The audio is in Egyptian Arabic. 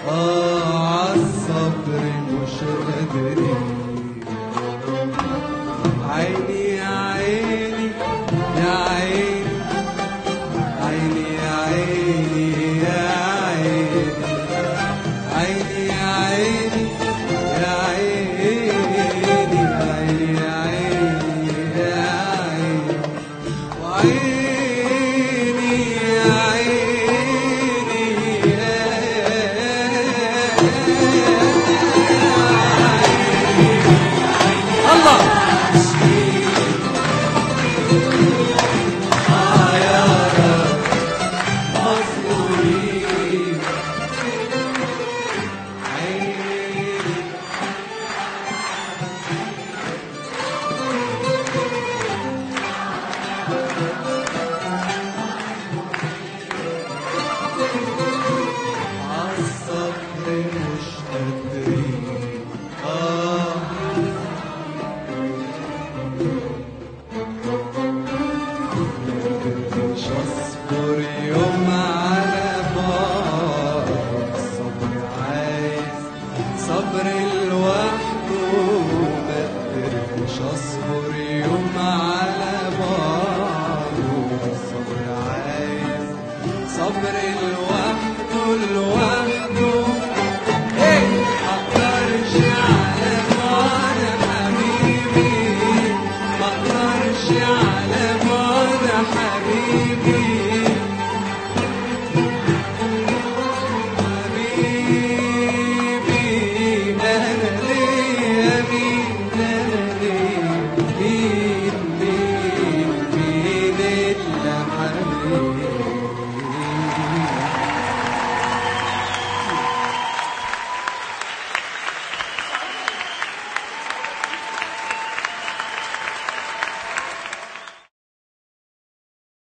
آه عالصبر مش قادرين عيني يا عيني يا عيني عيني يا عيني يا عيني عيني يا عيني يا عيني عيني يا عيني يا عيني وعيني يا عيني يا الله مظلومين عيني عالصبر مش قادرين آه مش اصبر يوم على بعض الصبر عايز صبر لوحده ما قدرتش اصبر يوم على بعض الصبر عايز صبر لوحده لوحده ايه مقدرش على بعض حبيبي مقدرش على بعض حبيبي